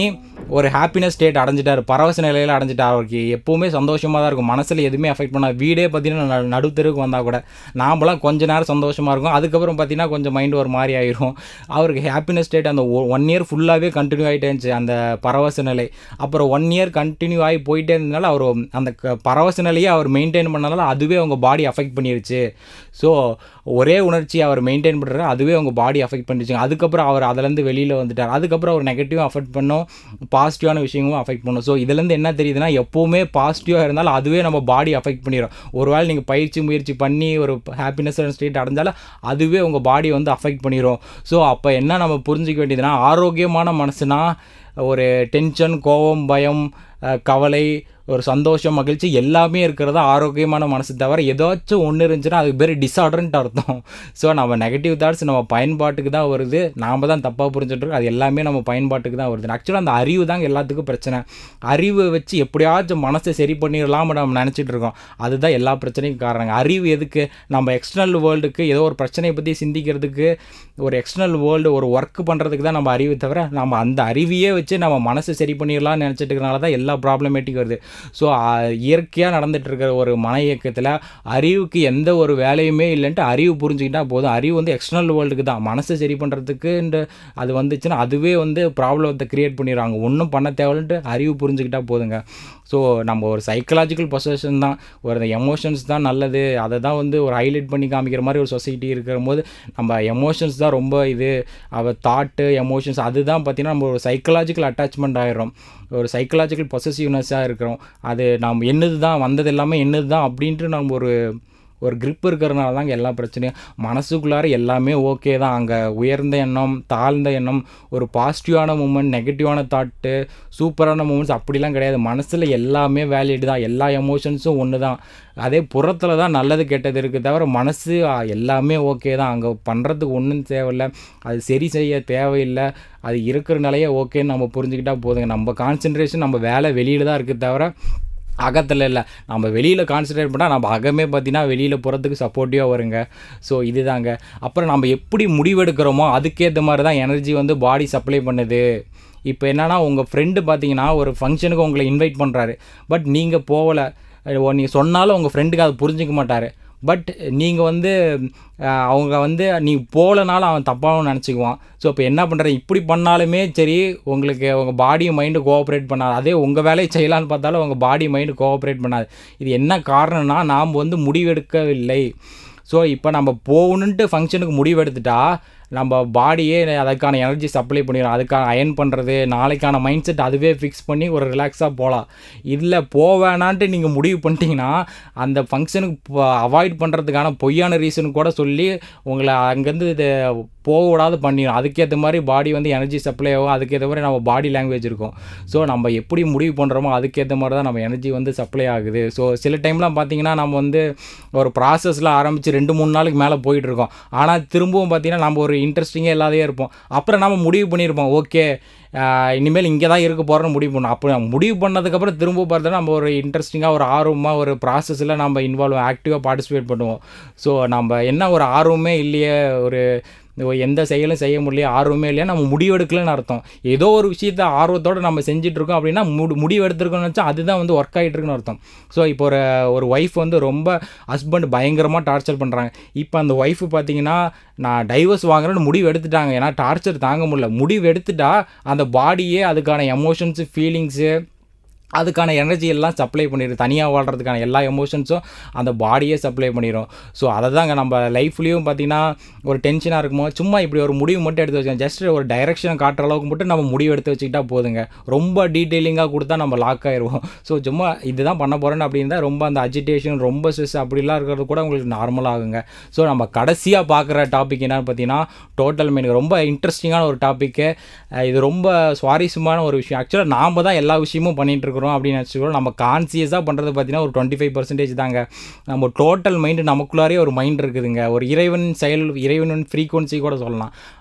ஒரு ஹாப்பினஸ் ஸ்டேட் அடைஞ்சிட்டாரு பரவச நிலையில் அடைஞ்சிட்டார் அவருக்கு எப்போவுமே சந்தோஷமாக தான் இருக்கும் மனசில் எதுவுமே அஃபெக்ட் பண்ணாது வீடே பார்த்தீங்கன்னா ந- நடுத்தெருவுக்கு வந்தால் கூட நாம்பளாம் கொஞ்ச நேரம் சந்தோஷமாக இருக்கும் அதுக்கப்புறம் பார்த்தீங்கன்னா கொஞ்சம் மைண்ட் ஒரு மாதிரி ஆயிரும் அவருக்கு ஹாப்பினஸ் ஸ்டேட் அந்த ஒன் இயர் ஃபுல்லாகவே கண்டினியூ ஆகிட்டே இருந்துச்சு அந்த பரவச நிலை அப்புறம் ஒன் இயர் கண்டினியூ ஆகி போயிட்டே இருந்தனால அவர் அந்த க- பரவச நிலையை அவர் மெயின்டைன் பண்ணனால அதுவே அவங்க பாடி அஃபெக்ட் பண்ணிருச்சு ஸோ ஒரே உணர்ச்சி அவர் மெயின்டைன் பண்ணுறாரு அதுவே அவங்க பாடி அஃபெக்ட் பண்ணிடுச்சு அதுக்கப்புறம் அவர் அதுலேருந்து வெளியில் வந்துட்டார் அதுக்கப்புறம் அவர் நெகட்டிவாக அஃபெக்ட் பண்ணும் பாசிட்டிவான விஷயங்களும் அஃபெக்ட் பண்ணும் ஸோ இதுலேருந்து என்ன தெரியுதுன்னா எப்போவுமே பாசிட்டிவாக இருந்தாலும் அதுவே நம்ம பாடி அஃபெக்ட் பண்ணிடும் ஒருவேளை நீங்கள் பயிற்சி முயற்சி பண்ணி ஒரு ஹாப்பினஸ் ஸ்டேட் அடைஞ்சாலும் அதுவே உங்கள் பாடி வந்து அஃபெக்ட் பண்ணிடும் ஸோ அப்போ என்ன நம்ம புரிஞ்சிக்க வேண்டியதுன்னா ஆரோக்கியமான மனசுனா ஒரு டென்ஷன் கோபம் பயம் அஹ், கவலை ஒரு சந்தோஷம் மகிழ்ச்சி எல்லாமே இருக்கிறதா ஆரோக்கியமான மனசு தவிர ஏதாச்சும் ஒன்று இருந்துச்சுன்னா அதுக்கு பேர் டிஸார்டர்ன்ட்டு அர்த்தம் ஸோ நம்ம நெகட்டிவ் தாட்ஸ் நம்ம பயன்பாட்டுக்கு தான் வருது நாம் தான் தப்பாக புரிஞ்சுட்ருக்கோம் அது எல்லாமே நம்ம பயன்பாட்டுக்கு தான் வருது ஆக்சுவலாக அந்த அறிவு தாங்க எல்லாத்துக்கும் பிரச்சனை அறிவை வச்சு எப்படியாச்சும் மனசை சரி பண்ணிடலாம்னு நம்ம நினச்சிட்டு இருக்கோம் அதுதான் எல்லா பிரச்சனைக்கும் காரணங்க அறிவு எதுக்கு நம்ம எக்ஸ்டர்னல் வேர்ல்டுக்கு ஏதோ ஒரு பிரச்சனையை பற்றி சிந்திக்கிறதுக்கு ஒரு எக்ஸ்டர்னல் வேர்ல்டு ஒரு ஒர்க் பண்ணுறதுக்கு தான் நம்ம அறிவு தவிர நம்ம அந்த அறிவையே வச்சு நம்ம மனசை சரி பண்ணிடலாம்னு நினச்சிட்டு இருக்கனால தான் எல்லா ப்ராப்ளமேட்டிக் வருது ஸோ இயற்கையாக நடந்துட்டு இருக்கிற ஒரு மன இயக்கத்தில் அறிவுக்கு எந்த ஒரு வேலையுமே இல்லைன்ட்டு அறிவு புரிஞ்சுக்கிட்டா போதும் அறிவு வந்து எக்ஸ்டர்னல் வேர்ல்டுக்கு தான் மனசை சரி பண்ணுறதுக்குன்ற அது வந்துச்சுன்னா அதுவே வந்து ப்ராப்ளத்தை க்ரியேட் பண்ணிடுறாங்க ஒன்றும் பண்ண தேவையில்லைன்ட்டு அறிவு புரிஞ்சுக்கிட்டா போதுங்க ஸோ நம்ம ஒரு சைக்கலாஜிக்கல் பொசஷன் தான் ஒரு எமோஷன்ஸ் தான் நல்லது அதை தான் வந்து ஒரு ஹைலைட் பண்ணி காமிக்கிற மாதிரி ஒரு சொசைட்டி இருக்கிற போது நம்ம எமோஷன்ஸ் தான் ரொம்ப இது அவ தாட்டு எமோஷன்ஸ் அதுதான் பார்த்தீங்கன்னா நம்ம ஒரு சைக்கலாஜிக்கல் அட்டாச்மெண்ட் ஆயிடுறோம் ஒரு சைக்கலாஜிக்கல் பொசசிவ்னஸாக இருக்கிறோம் அது நாம் என்னது தான் வந்தது எல்லாமே என்னது தான் அப்படின்ட்டு நம்ம ஒரு ஒரு grip இருக்கிறனால தாங்க எல்லா பிரச்சனையும் மனசுக்குள்ளார எல்லாமே ஓகே தான் அங்கே உயர்ந்த எண்ணம் தாழ்ந்த எண்ணம் ஒரு பாசிட்டிவான மூமெண்ட் நெகட்டிவான தாட்டு சூப்பரான மூமெண்ட்ஸ் அப்படிலாம் கிடையாது மனசில் எல்லாமே வேலிடு தான் எல்லா எமோஷன்ஸும் ஒன்று தான் அதே புறத்தில் தான் நல்லது கெட்டது இருக்குது தவிர மனசு ஆ, எல்லாமே ஓகே தான் அங்கே பண்ணுறதுக்கு ஒன்றும் தேவையில்லை அது சரி செய்ய தேவையில்லை அது இருக்கிற நிலையே ஓகேன்னு நம்ம புரிஞ்சுக்கிட்டா போதுங்க நம்ம கான்சென்ட்ரேஷன் நம்ம வேலை வெளியில் தான் இருக்குது தவிர அகத்தில் இல்லை நம்ம வெளியில் கான்சன்ட்ரேட் பண்ணால் நம்ம அகமே பார்த்தீங்கன்னா வெளியில் போகிறதுக்கு சப்போர்ட்டிவாக வருங்க ஸோ இதுதாங்க அப்புறம் நம்ம எப்படி முடிவெடுக்கிறோமோ அதுக்கேற்ற மாதிரி தான் எனர்ஜி வந்து பாடி சப்ளை பண்ணுது இப்போ என்னன்னா உங்கள் ஃப்ரெண்டு பார்த்தீங்கன்னா ஒரு ஃபங்க்ஷனுக்கு உங்களை இன்வைட் பண்ணுறாரு பட் நீங்கள் போகலை நீங்கள் சொன்னாலும் உங்கள் ஃப்ரெண்டுக்கு அதை புரிஞ்சிக்க மாட்டார் பட் நீங்கள் வந்து அஹ், அவங்க வந்து நீ போகலனாலும் அவன் தப்பாகவும் நினச்சிக்குவான் ஸோ இப்போ என்ன பண்ணுற இப்படி பண்ணாலுமே சரி உங்களுக்கு உங்கள் பாடியும் மைண்டு கோஆப்ரேட் பண்ணாது அதே உங்கள் வேலையை செய்யலான்னு பார்த்தாலும் உங்கள் பாடி மைண்டு கோஆப்ரேட் பண்ணாது இது என்ன காரணம்னா நாம் வந்து முடிவெடுக்கவில்லை ஸோ இப்போ நம்ம போகணுன்ட்டு ஃபங்க்ஷனுக்கு முடிவெடுத்துட்டா நம்ம பாடியே அதுக்கான எனர்ஜி சப்ளை பண்ணிடும் அதுக்கான அயன் பண்ணுறது நாளைக்கான மைண்ட் செட் அதுவே ஃபிக்ஸ் பண்ணி ஒரு ரிலாக்ஸாக போகலாம் இல்லை போவேணான்ட்டு நீங்கள் முடிவு பண்ணிட்டீங்கன்னா அந்த ஃபங்க்ஷனுக்கு அவாய்ட் பண்ணுறதுக்கான பொய்யான ரீசன் கூட சொல்லி உங்களை அங்கேருந்து இது போக விடாத பண்ணிடும் அதுக்கேற்ற மாதிரி பாடி வந்து எனர்ஜி சப்ளை ஆகும் அதுக்கேற்ற மாதிரி நம்ம பாடி லாங்குவேஜ் இருக்கும் ஸோ நம்ம எப்படி முடிவு பண்ணுறோமோ அதுக்கேற்ற மாதிரி தான் நம்ம எனர்ஜி வந்து சப்ளை ஆகுது ஸோ சில டைம்லாம் பார்த்தீங்கன்னா நம்ம வந்து ஒரு ப்ராசஸில் ஆரம்பித்து ரெண்டு மூணு நாளுக்கு மேலே போயிட்டு இருக்கோம் ஆனால் திரும்பவும் பார்த்தீங்கன்னா நம்ம ஒரு இன்ட்ரெஸ்டிங்காக இல்லாதே இருப்போம் அப்புறம் நம்ம முடிவு பண்ணியிருப்போம் ஓகே இனிமேல் இங்கே தான் இருக்க போகிறோன்னு முடிவு பண்ணோம் அப்போ முடிவு பண்ணதுக்கப்புறம் திரும்ப பார்த்தோன்னா நம்ம ஒரு இன்ட்ரெஸ்டிங்காக ஒரு ஆர்வமாக ஒரு ப்ராசஸில் நம்ம இன்வால்வ் ஆக்டிவாக பார்ட்டிசிபேட் பண்ணுவோம் ஸோ நம்ம என்ன ஒரு ஆர்வமே இல்லையே ஒரு எந்த செயலும் செய்ய முடியல ஆர்வமே இல்லையா நம்ம முடிவெடுக்கலன்னு அர்த்தம் ஏதோ ஒரு விஷயத்த ஆர்வத்தோடு நம்ம செஞ்சுட்டு இருக்கோம் அப்படின்னா முடி முடிவு எடுத்துருக்கோம்னு வச்சா அதுதான் வந்து ஒர்க் ஆகிட்டு இருக்குன்னு அர்த்தம் ஸோ இப்போ ஒரு ஒரு ஒய்ஃப் வந்து ரொம்ப ஹஸ்பண்ட் பயங்கரமாக டார்ச்சர் பண்ணுறாங்க இப்போ அந்த ஒய்ஃப் பார்த்தீங்கன்னா நான் டைவர்ஸ் வாங்குறேன்னு முடிவு எடுத்துட்டாங்க ஏன்னா டார்ச்சர் தாங்க முடியல முடிவு எடுத்துட்டா அந்த பாடியே அதுக்கான எமோஷன்ஸு ஃபீலிங்ஸு அதுக்கான எனர்ஜி எல்லாம் சப்ளை பண்ணிடும் தனியாக வாழ்கிறதுக்கான எல்லா எமோஷன்ஸும் அந்த பாடியே சப்ளை பண்ணிடும் ஸோ அதை தாங்க நம்ம லைஃப்லேயும் பார்த்தீங்கன்னா ஒரு டென்ஷனாக இருக்கும்போது சும்மா இப்படி ஒரு முடிவு மட்டும் எடுத்து வச்சுக்கோங்க ஜஸ்ட் ஒரு டைரக்ஷன் காட்டுற அளவுக்கு மட்டும் நம்ம முடிவு எடுத்து வச்சுக்கிட்டா போதுங்க ரொம்ப டீட்டெயிலிங்காக கொடுத்தா நம்ம லாக் ஆயிடுவோம் ஸோ சும்மா இதுதான் பண்ண போகிறேன்னு அப்படின்னா ரொம்ப அந்த அஜிடேஷன் ரொம்ப ஸ்ட்ரெஸ் அப்படிலாம் இருக்கிறது கூட உங்களுக்கு நார்மல் ஆகுங்க ஸோ நம்ம கடைசியாக பார்க்குற டாபிக் என்னன்னு பார்த்தீங்கன்னா டோட்டல் மெயின் ரொம்ப இன்ட்ரெஸ்டிங்கான ஒரு டாப்பிக்கு இது ரொம்ப சுவாரஸ்யமான ஒரு விஷயம் ஆக்சுவலாக நாம் தான் எல்லா விஷயமும் பண்ணிட்டு இருக்கிறோம் அப்படின்னு நினச்சிக்கிறோம் நம்ம கான்சியஸாக பண்ணுறது பார்த்தீங்கன்னா ஒரு டுவெண்ட்டி ஃபைவ் பர்சன்டேஜ் தாங்க நம்ம டோட்டல் மைண்டு நமக்குள்ளாரே ஒரு மைண்ட் இருக்குதுங்க ஒரு இறைவன் செயல் இறைவனின் ஃப்ரீக்குவன்சி கூட சொல்லலாம்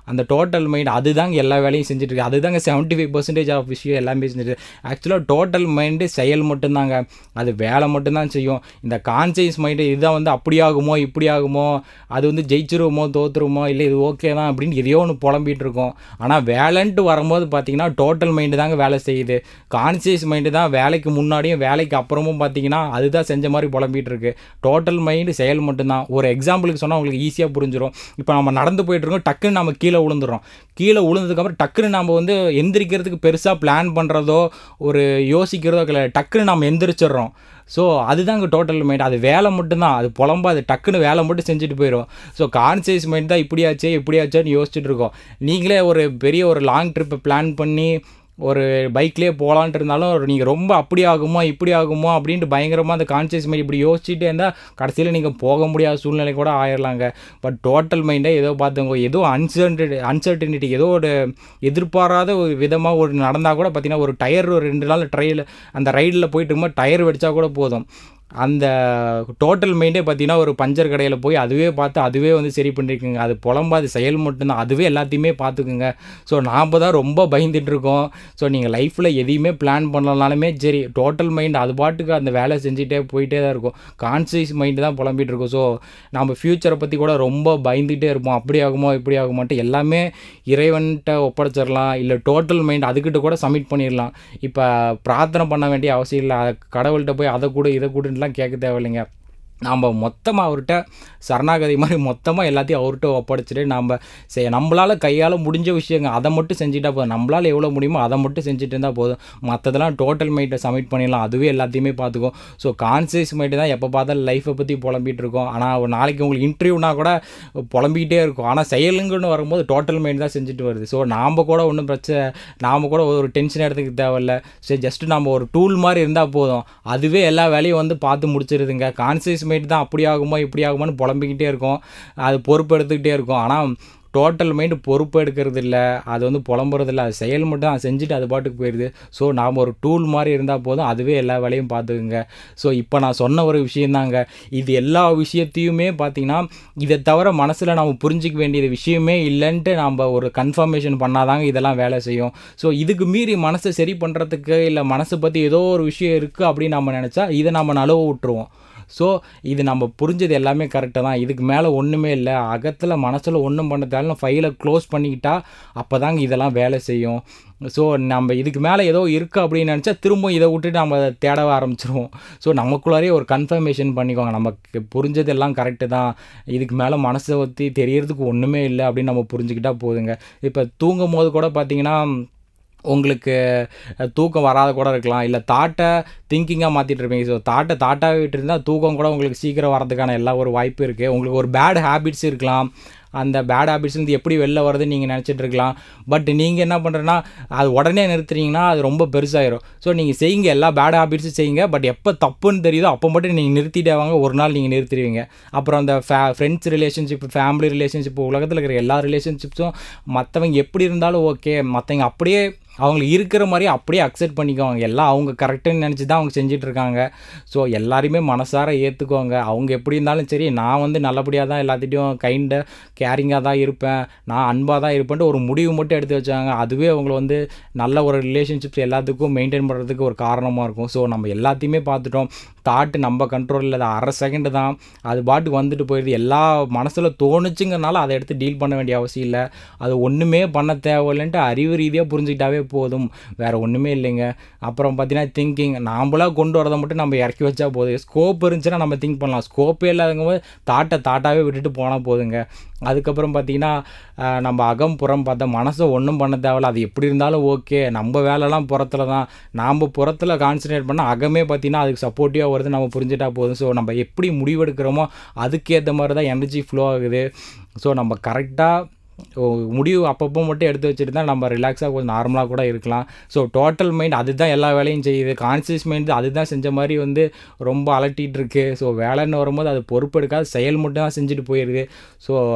அந்த டோட்டல் மைண்ட் அதுதாங்க எல்லா வேலையும் செஞ்சுட்டு இருக்கு அதுதாங்க செவன்ட்டி ஃபைவ் பர்சன்டேஜ் ஆஃப் விஷயம் எல்லாமே செஞ்சுட்டு ஆக்சுவலாக டோட்டல் மைண்டு செயல் மட்டும்தாங்க அது வேலை மட்டும்தான் செய்யும் இந்த கான்சியஸ் மைண்டு இதுதான் வந்து அப்படி ஆகுமோ இப்படி ஆகுமோ அது வந்து ஜெயிச்சிருவோமோ தோத்துருமோ இல்லை இது ஓகே தான் அப்படின்னு எதையோ ஒன்று புலம்பிகிட்டு இருக்கோம் ஆனால் வேலைன்ட்டு வரும்போது பார்த்தீங்கன்னா டோட்டல் மைண்டு தாங்க வேலை செய்யுது கான்சியஸ் மைண்டு தான் வேலைக்கு முன்னாடியும் வேலைக்கு அப்புறமும் பார்த்தீங்கன்னா அதுதான் செஞ்ச மாதிரி புலம்பிகிட்டு இருக்கு டோட்டல் மைண்டு செயல் மட்டும்தான் ஒரு எக்ஸாம்பிளுக்கு சொன்னால் உங்களுக்கு ஈஸியாக புரிஞ்சிடும் இப்போ நம்ம நடந்து போயிட்டு இருக்கோம் டக்குன்னு நம்ம கீழே விழுந்துடுறோம் கீழே விழுந்ததுக்கப்புறம் டக்குன்னு நம்ம வந்து எந்திரிக்கிறதுக்கு பெருசாக பிளான் பண்ணுறதோ ஒரு யோசிக்கிறதோ கிடையாது டக்குன்னு நம்ம எந்திரிச்சிடுறோம் ஸோ அதுதாங்க டோட்டல் மைண்ட் அது வேலை மட்டும்தான் அது புலம்பா அது டக்குன்னு வேலை மட்டும் செஞ்சுட்டு போயிடும் ஸோ கான்சியஸ் மைண்ட் தான் இப்படியாச்சே இப்படியாச்சேன்னு யோசிச்சுட்டு இருக்கோம் நீங்களே ஒரு பெரிய ஒரு லாங் ட்ரிப்பை பிளான் பண்ணி ஒரு பைக்லேயே போகலான்ட்டு இருந்தாலும் நீங்கள் ரொம்ப அப்படி ஆகுமோ இப்படி ஆகுமோ அப்படின்ட்டு பயங்கரமாக அந்த கான்சியஸ் மைண்ட் இப்படி யோசிச்சுட்டே இருந்தால் கடைசியில் நீங்கள் போக முடியாத சூழ்நிலை கூட ஆயிடலாங்க பட் டோட்டல் மைண்டே ஏதோ பார்த்துங்க ஏதோ அன்சர்டி அன்சர்டினிட்டி ஏதோ ஒரு எதிர்பாராத ஒரு விதமாக ஒரு நடந்தால் கூட பார்த்தீங்கன்னா ஒரு டயர் ஒரு ரெண்டு நாள் ட்ரையில் அந்த ரைடில் போயிட்டு இருக்கும்போது டயர் வெடிச்சா கூட போதும் அந்த டோட்டல் மைண்டே பார்த்தீங்கன்னா ஒரு பஞ்சர் கடையில் போய் அதுவே பார்த்து அதுவே வந்து சரி பண்ணியிருக்குங்க அது புலம்பாது செயல் மட்டும்தான் அதுவே எல்லாத்தையுமே பார்த்துக்குங்க ஸோ நாம் தான் ரொம்ப பயந்துட்டு இருக்கோம் ஸோ நீங்கள் லைஃப்பில் எதையுமே பிளான் பண்ணலனாலுமே சரி டோட்டல் மைண்ட் அது பாட்டுக்கு அந்த வேலை செஞ்சுட்டே போயிட்டே தான் இருக்கும் கான்சியஸ் மைண்டு தான் புலம்பிட்டு இருக்கும் ஸோ நம்ம ஃப்யூச்சரை பற்றி கூட ரொம்ப பயந்துகிட்டே இருப்போம் அப்படி ஆகுமோ இப்படி ஆகுமான்ட்டு எல்லாமே இறைவன்கிட்ட ஒப்படைச்சிடலாம் இல்லை டோட்டல் மைண்ட் அதுக்கிட்ட கூட சப்மிட் பண்ணிடலாம் இப்போ பிரார்த்தனை பண்ண வேண்டிய அவசியம் இல்லை கடவுள்கிட்ட போய் அதை கூட இதை கூடலாம் கேட்க தேவையில்லைங்க நாம் மொத்தமாக அவர்கிட்ட சரணாகதி மாதிரி மொத்தமாக எல்லாத்தையும் அவர்கிட்ட ஒப்படைச்சிட்டு நம்ம செய் நம்மளால் கையால் முடிஞ்ச விஷயங்க அதை மட்டும் செஞ்சுட்டா போதும் நம்மளால் எவ்வளோ முடியுமோ அதை மட்டும் செஞ்சுட்டு இருந்தால் போதும் மற்றதெல்லாம் டோட்டல் மைட்டை சப்மிட் பண்ணிடலாம் அதுவே எல்லாத்தையுமே பார்த்துக்கும் ஸோ கான்சியஸ் மைட்டு தான் எப்போ பார்த்தாலும் லைஃப்பை பற்றி புலம்பிகிட்டு இருக்கோம் ஆனால் ஒரு நாளைக்கு உங்களுக்கு இன்டர்வியூனா கூட புலம்பிக்கிட்டே இருக்கும் ஆனால் செயலுங்கன்னு வரும்போது டோட்டல் மைண்ட் தான் செஞ்சுட்டு வருது ஸோ நாம் கூட ஒன்றும் பிரச்சனை நாம் கூட ஒரு டென்ஷன் எடுத்துக்க தேவையில்ல சரி ஜஸ்ட்டு நம்ம ஒரு டூல் மாதிரி இருந்தால் போதும் அதுவே எல்லா வேலையும் வந்து பார்த்து முடிச்சிருதுங்க கான்சியஸ் மைண்ட் தான் அப்படி ஆகுமோ இப்படி ஆகுமோன்னு புலம்பிக்கிட்டே இருக்கும் அது பொறுப்பு எடுத்துக்கிட்டே இருக்கும் ஆனால் டோட்டல் மைண்டு பொறுப்பு எடுக்கிறது இல்லை அது வந்து புலம்புறது இல்லை அது செயல் மட்டும் தான் செஞ்சுட்டு அது பாட்டுக்கு போயிடுது ஸோ நாம் ஒரு டூல் மாதிரி இருந்தால் போதும் அதுவே எல்லா வேலையும் பார்த்துக்குங்க ஸோ இப்போ நான் சொன்ன ஒரு விஷயந்தாங்க இது எல்லா விஷயத்தையுமே பார்த்திங்கன்னா இதை தவிர மனசில் நம்ம புரிஞ்சிக்க வேண்டியது விஷயமே இல்லைன்ட்டு நம்ம ஒரு கன்ஃபர்மேஷன் பண்ணாதாங்க இதெல்லாம் வேலை செய்யும் ஸோ இதுக்கு மீறி மனசை சரி பண்ணுறதுக்கு இல்லை மனசை பற்றி ஏதோ ஒரு விஷயம் இருக்குது அப்படின்னு நம்ம நினச்சா இதை நம்ம நழுவ விட்டுருவோம் ஸோ இது நம்ம புரிஞ்சது எல்லாமே கரெக்டாக தான் இதுக்கு மேலே ஒன்றுமே இல்லை அகத்தில் மனசில் ஒன்றும் பண்ணதாலும் ஃபைலை க்ளோஸ் பண்ணிக்கிட்டா அப்போ தாங்க இதெல்லாம் வேலை செய்யும் ஸோ நம்ம இதுக்கு மேலே ஏதோ இருக்குது அப்படின்னு நினச்சா திரும்ப இதை விட்டுட்டு நம்ம அதை தேடவ ஆரம்பிச்சிருவோம் ஸோ நமக்குள்ளாரே ஒரு கன்ஃபர்மேஷன் பண்ணிக்கோங்க நமக்கு புரிஞ்சது எல்லாம் கரெக்டு தான் இதுக்கு மேலே மனசை பற்றி தெரியறதுக்கு ஒன்றுமே இல்லை அப்படின்னு நம்ம புரிஞ்சுக்கிட்டா போதுங்க இப்போ தூங்கும் போது கூட பார்த்தீங்கன்னா உங்களுக்கு தூக்கம் வராத கூட இருக்கலாம் இல்லை தாட்டை திங்கிங்காக மாற்றிட்டு இருப்பீங்க ஸோ தாட்டை தாட்டாக விட்டு இருந்தால் தூக்கம் கூட உங்களுக்கு சீக்கிரம் வரதுக்கான எல்லா ஒரு வாய்ப்பு இருக்குது உங்களுக்கு ஒரு பேட் ஹேபிட்ஸ் இருக்கலாம் அந்த பேட் ஹேபிட்ஸ்லேருந்து எப்படி வெளில வருதுன்னு நீங்கள் நினச்சிட்டு இருக்கலாம் பட் நீங்கள் என்ன பண்ணுறேன்னா அது உடனே நிறுத்துறீங்கன்னா அது ரொம்ப பெருசாயிரும் ஸோ நீங்கள் செய்யுங்க எல்லா பேட் ஹேபிட்ஸும் செய்யுங்க பட் எப்போ தப்புன்னு தெரியுதோ அப்போ மட்டும் நீங்கள் நிறுத்திட்டே வாங்க ஒரு நாள் நீங்கள் நிறுத்திடுவீங்க அப்புறம் அந்த ஃபே ஃப்ரெண்ட்ஸ் ரிலேஷன்ஷிப் ஃபேமிலி ரிலேஷன்ஷிப் உலகத்தில் இருக்கிற எல்லா ரிலேஷன்ஷிப்ஸும் மற்றவங்க எப்படி இருந்தாலும் ஓகே மற்றவங்க அப்படியே அவங்களுக்கு இருக்கிற மாதிரி அப்படியே அக்செப்ட் பண்ணிக்குவாங்க எல்லாம் அவங்க கரெக்டுன்னு நினச்சி தான் அவங்க செஞ்சுட்டு இருக்காங்க ஸோ எல்லாரையுமே மனசார ஏற்றுக்குவாங்க அவங்க எப்படி இருந்தாலும் சரி நான் வந்து நல்லபடியாக தான் எல்லாத்திட்டையும் கைண்டாக கேரிங்காக தான் இருப்பேன் நான் அன்பாக தான் இருப்பேன்ட்டு ஒரு முடிவு மட்டும் எடுத்து வச்சாங்க அதுவே அவங்கள வந்து நல்ல ஒரு ரிலேஷன்ஷிப்ஸ் எல்லாத்துக்கும் மெயின்டைன் பண்ணுறதுக்கு ஒரு காரணமாக இருக்கும் ஸோ நம்ம எல்லாத்தையுமே பார்த்துட்டோம் தாட்டு நம்ம கண்ட்ரோலில் அது அரை செகண்டு தான் அது பாட்டுக்கு வந்துட்டு போயிடுது எல்லா மனசில் தோணுச்சுங்கிறனால அதை எடுத்து டீல் பண்ண வேண்டிய அவசியம் இல்லை அது ஒன்றுமே பண்ண தேவையில்லைன்ட்டு அறிவு ரீதியாக புரிஞ்சுக்கிட்டாவே போதும் வேறு ஒன்றுமே இல்லைங்க அப்புறம் பார்த்தீங்கன்னா திங்கிங் நாம்பளாக கொண்டு வரதை மட்டும் நம்ம இறக்கி வச்சா போதும் ஸ்கோப் இருந்துச்சுன்னா நம்ம திங்க் பண்ணலாம் ஸ்கோப்பே இல்லாதவங்க போது தாட்டை தாட்டாகவே விட்டுட்டு போனால் போதுங்க அதுக்கப்புறம் பார்த்தீங்கன்னா நம்ம அகம் புறம் பார்த்தா மனசை ஒன்றும் பண்ண தேவையில்ல அது எப்படி இருந்தாலும் ஓகே நம்ம வேலைலாம் புறத்தில் தான் நாம் புறத்தில் கான்சன்ட்ரேட் பண்ணால் அகமே பார்த்தீங்கன்னா அதுக்கு சப்போர்ட்டிவாக வருது நம்ம புரிஞ்சுட்டா போதும் ஸோ நம்ம எப்படி முடிவெடுக்கிறோமோ அதுக்கேற்ற மாதிரி தான் எனர்ஜி ஃப்ளோ ஆகுது ஸோ நம்ம கரெக்டாக முடிவு அப்பப்போ மட்டும் எடுத்து வச்சுட்டு தான் நம்ம ரிலாக்ஸாக கொஞ்சம் நார்மலாக கூட இருக்கலாம் ஸோ டோட்டல் மைண்ட் அதுதான் எல்லா வேலையும் செய்யுது கான்சியஸ் மைண்ட் அதுதான் செஞ்ச மாதிரி வந்து ரொம்ப அலட்டிகிட்டு இருக்கு ஸோ வேலைன்னு வரும்போது அது பொறுப்பெடுக்காது செயல் மட்டும் தான் செஞ்சுட்டு போயிடுது ஸோ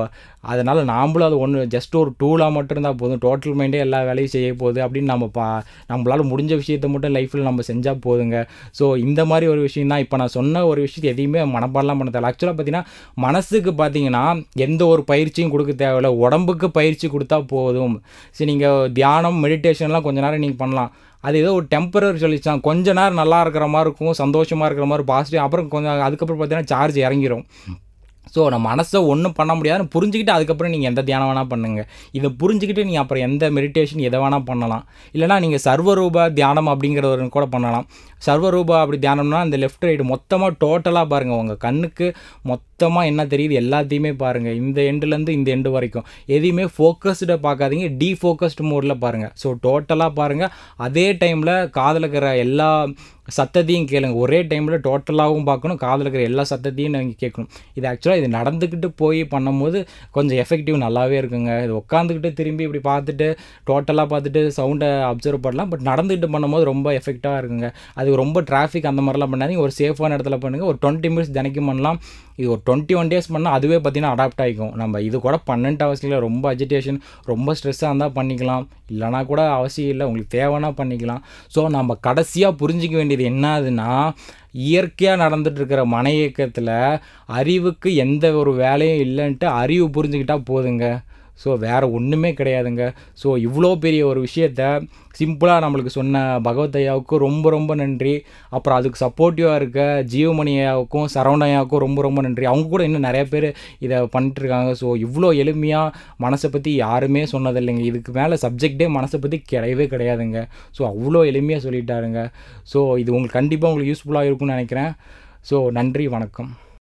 அதனால் நாம்ளும் அது ஒன்று ஜஸ்ட் ஒரு டூலாக மட்டும் இருந்தால் போதும் டோட்டல் மைண்டே எல்லா வேலையும் செய்ய போகுது அப்படின்னு நம்ம பா நம்மளால் முடிஞ்ச விஷயத்த மட்டும் லைஃப்பில் நம்ம செஞ்சால் போதுங்க ஸோ இந்த மாதிரி ஒரு விஷயம் தான் இப்போ நான் சொன்ன ஒரு விஷயத்தை எதையுமே மனப்பாடலாம் பண்ண தேவை ஆக்சுவலாக பார்த்தீங்கன்னா மனசுக்கு பார்த்தீங்கன்னா எந்த ஒரு பயிற்சியும் கொடுக்க தேவையில்ல உடம்புக்கு பயிற்சி கொடுத்தா போதும் சரி நீங்கள் தியானம் மெடிடேஷன்லாம் கொஞ்ச நேரம் நீங்கள் பண்ணலாம் அது ஏதோ ஒரு டெம்பரரி சொல்லிச்சான் கொஞ்ச நேரம் நல்லா இருக்கிற மாதிரி இருக்கும் சந்தோஷமாக இருக்கிற மாதிரி பாசிட்டிவ் அப்புறம் கொஞ்சம் அதுக்கப்புறம் பார்த்தீங்கன்னா சார்ஜ் இறங்கிரும் ஸோ நம்ம மனசை ஒன்றும் பண்ண முடியாதுன்னு புரிஞ்சுக்கிட்டு அதுக்கப்புறம் நீங்கள் எந்த தியானம் வேணால் பண்ணுங்கள் இதை புரிஞ்சுக்கிட்டு நீங்கள் அப்புறம் எந்த மெடிடேஷன் எதை வேணால் பண்ணலாம் இல்லைனா நீங்கள் சர்வரூப தியானம் அப்படிங்கிற ஒரு கூட பண்ணலாம் சர்வரூபா அப்படி தியானம்னா அந்த லெஃப்ட் ரைட் மொத்தமாக டோட்டலாக பாருங்கள் உங்கள் கண்ணுக்கு மொத்தமாக என்ன தெரியுது எல்லாத்தையுமே பாருங்கள் இந்த எண்டுலேருந்து இந்த எண்டு வரைக்கும் எதையுமே ஃபோக்கஸ்டாக பார்க்காதீங்க டீஃபோக்கஸ்டு மோடில் பாருங்கள் ஸோ டோட்டலாக பாருங்கள் அதே டைமில் காதில் இருக்கிற எல்லா சத்தத்தையும் கேளுங்க ஒரே டைமில் டோட்டலாகவும் பார்க்கணும் காதில் இருக்கிற எல்லா சத்தத்தையும் நீங்கள் கேட்கணும் இது ஆக்சுவலாக இது நடந்துக்கிட்டு போய் பண்ணும்போது கொஞ்சம் எஃபெக்டிவ் நல்லாவே இருக்குங்க இது உட்காந்துக்கிட்டு திரும்பி இப்படி பார்த்துட்டு டோட்டலாக பார்த்துட்டு சவுண்டை அப்சர்வ் பண்ணலாம் பட் நடந்துக்கிட்டு பண்ணும்போது ரொம்ப எஃபெக்டாக இருக்குங்க அது ரொம்ப டிராஃபிக் அந்த மாதிரிலாம் பண்ணாதீங்க ஒரு சேஃபான இடத்துல பண்ணுங்கள் ஒரு டுவெண்ட்டி மினிட்ஸ் தினைக்கும் பண்ணலாம் இது ஒரு டுவெண்ட்டி ஒன் டேஸ் பண்ணால் அதுவே பார்த்தீங்கன்னா அடாப்ட் ஆகிக்கும் நம்ம இது கூட பன்னெண்டு அவசியம் ரொம்ப அஜிடேஷன் ரொம்ப ஸ்ட்ரெஸ்ஸாக இருந்தால் பண்ணிக்கலாம் இல்லைனா கூட அவசியம் இல்லை உங்களுக்கு தேவைன்னா பண்ணிக்கலாம் ஸோ நம்ம கடைசியாக புரிஞ்சிக்க வேண்டியது என்னதுன்னா இயற்கையாக நடந்துட்டு இருக்கிற மன இயக்கத்தில் அறிவுக்கு எந்த ஒரு வேலையும் இல்லைன்ட்டு அறிவு புரிஞ்சுக்கிட்டால் போதுங்க ஸோ வேறு ஒன்றுமே கிடையாதுங்க ஸோ இவ்வளோ பெரிய ஒரு விஷயத்த சிம்பிளாக நம்மளுக்கு சொன்ன பகவத் ஐயாவுக்கும் ரொம்ப ரொம்ப நன்றி அப்புறம் அதுக்கு சப்போர்ட்டிவாக இருக்க ஜீவமணி ஐயாவுக்கும் சரவண ஐயாவுக்கும் ரொம்ப ரொம்ப நன்றி அவங்க கூட இன்னும் நிறைய பேர் இதை பண்ணிட்டுருக்காங்க ஸோ இவ்வளோ எளிமையாக மனசை பற்றி யாருமே சொன்னதில்லைங்க இதுக்கு மேலே சப்ஜெக்டே மனசை பற்றி கிடையவே கிடையாதுங்க ஸோ அவ்வளோ எளிமையாக சொல்லிட்டாருங்க ஸோ இது உங்களுக்கு கண்டிப்பாக உங்களுக்கு யூஸ்ஃபுல்லாக இருக்கும்னு நினைக்கிறேன் ஸோ நன்றி வணக்கம்